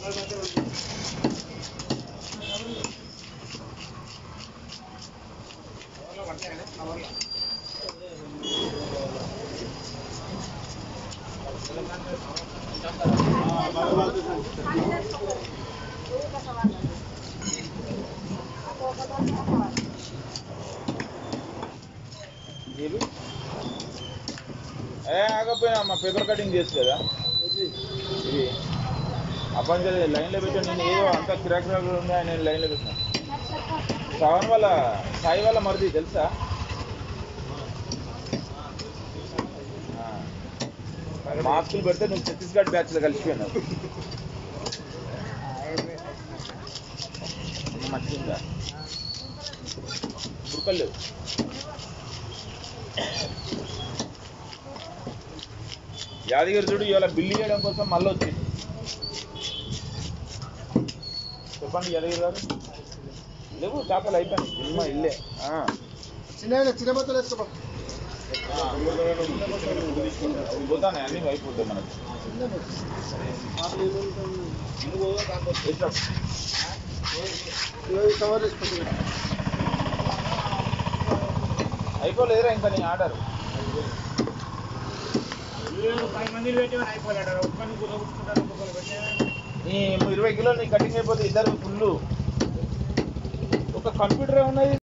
ఇది ఏ ఆగపోయినా అమ్మ paper cutting చేసి కదా ఇది అప్పటి లైన్లో పెట్టాను నేను ఏదో అంత కిరాక్ కిరాక్ ఉంది ఆయన లైన్లో పెట్టినా శ్రవణ్ వాళ్ళ సాయి వాళ్ళ మరిది తెలుసా ఆ. మార్కులు పెడితే నువ్వు ఛత్తీస్గఢ్ బ్యాచ్లో కలిసిపోయినావు మంచిగా బుర్కలు యాదగిరి చూడు ఇవాళ బిల్లు చేయడం కోసం మళ్ళీ వచ్చింది చెప్పండి యాదగిరి గారు లేవు చేపలు అయిపోయింది సినిమా ఇల్లే ఆ. చిన్న చిన్న బత్తలు వేసుకో అవి పోతానే అన్ని అయిపోతాయి మనకి వేసినాం. కవర్ వేసుకో అయిపోలేదురా ఇంకా నీ ఆర్డర్ పది మందిని పెట్టి అయిపోలేడు ఒక్కరిని కుదరకుంటారు ఒక్కొక్కరు పెట్టే నీ ఇరవై కిలోలు నీ కటింగ్ అయిపోతే ఇద్దరు ఫుల్ ఒక కంప్యూటర్ ఉన్నది